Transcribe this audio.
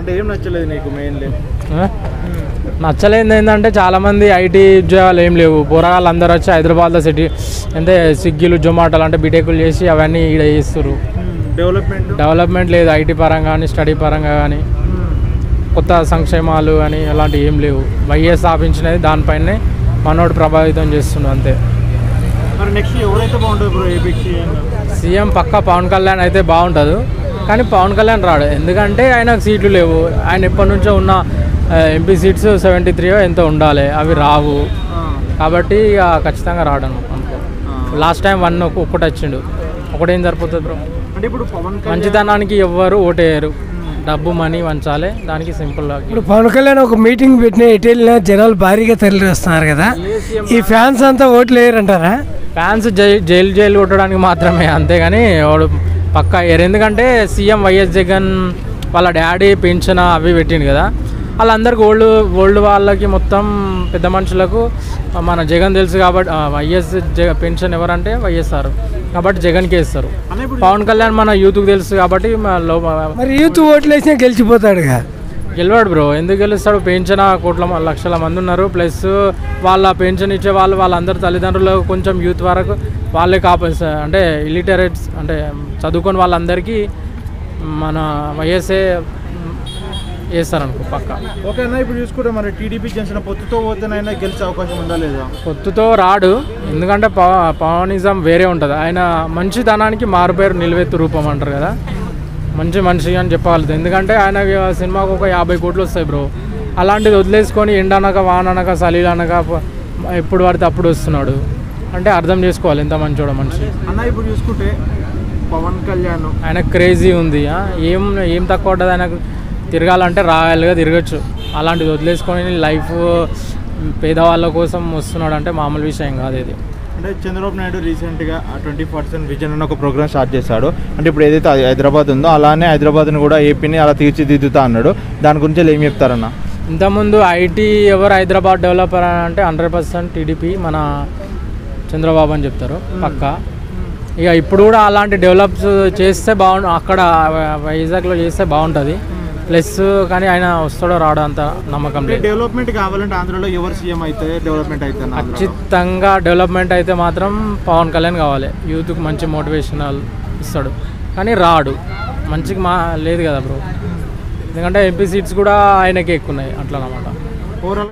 అంటే ఏం నచ్చలేదు నీకు మెయిన్లీ ఆ? నచ్చలేనిది ఏంటంటే చాలామంది ఐటీ ఉద్యోగాలు ఏం లేవు పోరగాళ్ళు అందరూ వచ్చి హైదరాబాద్లో సిటీ అంటే స్విగ్గీలు జొమాటోలు అంటే బీటెక్లు చేసి అవన్నీ ఈడ చేస్తారు డెవలప్మెంట్ డెవలప్మెంట్ లేదు ఐటీ పరంగా కానీ స్టడీ పరంగా కానీ కొత్త సంక్షేమాలు అని అలాంటివి ఏం లేవు వైఎస్ స్థాపించినది దానిపైనే మనోడు ప్రభావితం చేస్తుండు అంతే మరి నెక్స్ట్ ఎవరైతే బాగుంటుంది బ్రో ఏపీకి సీఎం పక్క పవన్ కళ్యాణ్ అయితే బాగుంటుంది కానీ పవన్ కళ్యాణ్ రాడు ఎందుకంటే ఆయనకు సీట్లు లేవు ఆయన ఎప్పటి నుంచో ఉన్న ఎంపీ సీట్స్ సెవెంటీ త్రీ ఎంతో ఉండాలి అవి రావు కాబట్టి ఇక ఖచ్చితంగా రాడను అనుకో లాస్ట్ టైం వన్ ఒక్కటి వచ్చిండు ఒకటేం సరిపోతుంది బ్రో అంటే ఇప్పుడు పవన్ కళ్యాణ్ మంచితనానికి ఎవ్వరు ఓటేయరు డబ్బు మనీ వంచాలి దానికి సింపుల్ ఇప్పుడు పవన్ కళ్యాణ్ ఒక మీటింగ్ పెట్టిన ఎటు వెళ్ళినా జనాలు భారీగా తరలి వస్తున్నారు కదా ఈ ఫ్యాన్స్ అంతా ఓట్లు వేయరంటారా ఫ్యాన్స్ జై జైలు జైలు కొట్టడానికి మాత్రమే అంతేగాని వాడు పక్కా వేయరు ఎందుకంటే సీఎం వైఎస్ జగన్ వాళ్ళ డాడీ పెన్షన్ అవి పెట్టిండు కదా వాళ్ళందరికీ ఓల్డ్ ఓల్డ్ వాళ్ళకి మొత్తం పెద్ద మనుషులకు మన జగన్ తెలుసు కాబట్టి ఆ, వైఎస్ జగ పెన్షన్ ఎవరంటే వైఎస్ఆర్ కాబట్టి జగన్కి వేస్తారు అన్న ఇప్పుడు పవన్ కళ్యాణ్ మన యూత్కి తెలుసు కాబట్టి మా లో మరి యూత్ ఓట్లు వేసినా గెలిచిపోతాడుగా గెలవాడు బ్రో ఎందుకు గెలుస్తాడు పెన్షన్ కోట్ల మ- లక్షల మంది ఉన్నారు ప్లస్ వాళ్ళ పెన్షన్ ఇచ్చే వాళ్ళు వాళ్ళందరి తల్లిదండ్రులు కొంచెం యూత్ వరకు వాళ్ళే కాప అంటే ఇలిటరేట్స్ అంటే చదువుకొని వాళ్ళందరికీ మన వైఎస్ఏ వేస్తారనుకో పక్క ఓకే అన్న ఇప్పుడు చూసుకుంటే మరి టీడీపీ జనసేన పొత్తుతో పోతేనైనా గెలిచే అవకాశం ఉందా లేదా పొత్తుతో రాడు ఎందుకంటే పవ పవనిజం వేరే ఉంటుంది ఆయన మంచితనానికి మారుపేరు నిలువెత్తు రూపం అంటారు కదా మంచి మనిషి అని చెప్పగలుగుతుంది ఎందుకంటే ఆయన సినిమాకు ఒక యాభై కోట్లు వస్తాయి బ్రో అలాంటిది వదిలేసుకొని ఎండనక వాననక సలీలనక ప- ఎప్పుడు పడితే అప్పుడు వస్తున్నాడు అంటే అర్థం చేసుకోవాలి ఎంత మంచోడో మనిషి అన్న ఇప్పుడు చూసుకుంటే పవన్ కళ్యాణ్ ఆయన క్రేజీ ఉంది ఆ? ఏం ఏం తక్కువ ఉంటుంది ఆయనకు తిరగాలంటే రాయల్గా తిరగచ్చు అలాంటిది వదిలేసుకొని లైఫ్ పేదవాళ్ళ కోసం వస్తున్నాడు అంటే మామూలు విషయం కాదు ఇది అంటే చంద్రబాబు నాయుడు రీసెంట్గా ట్వంటీ పర్సెంట్ విజన్ అని ఒక ప్రోగ్రామ్ స్టార్ట్ చేశాడు అంటే ఇప్పుడు ఏదైతే హై- హైదరాబాద్ ఉందో అలానే హైదరాబాద్ని కూడా ఏపీని అలా తీర్చిదిద్దుతా అన్నాడు దాని గురించి ఏం చెప్తారన్న ఇంతకుముందు ఐటీ ఎవరు హైదరాబాద్ డెవలపర్ అని అంటే హండ్రెడ్ పర్సెంట్ టీడీపీ మన చంద్రబాబు అని చెప్తారు పక్క ఇక ఇప్పుడు కూడా అలాంటి డెవలప్స్ చేస్తే బాగుండు అక్కడ వైజాగ్లో చేస్తే బాగుంటుంది ప్లస్ కానీ ఆయన వస్తాడో రాడో అంత నమ్మకం లేదు డెవలప్మెంట్ కావాలంటే ఆంధ్రలో ఎవరు సీఎం అయితే డెవలప్మెంట్ అయితే ఖచ్చితంగా డెవలప్మెంట్ అయితే మాత్రం పవన్ కళ్యాణ్ కావాలి యూత్కి మంచి మోటివేషనల్ ఇస్తాడు కానీ రాడు మంచిగా మా లేదు కదా బ్రో ఎందుకంటే ఎంపీ సీట్స్ కూడా ఆయనకే ఎక్కువ ఉన్నాయి అట్లా అన్నమాట ఓవరాల్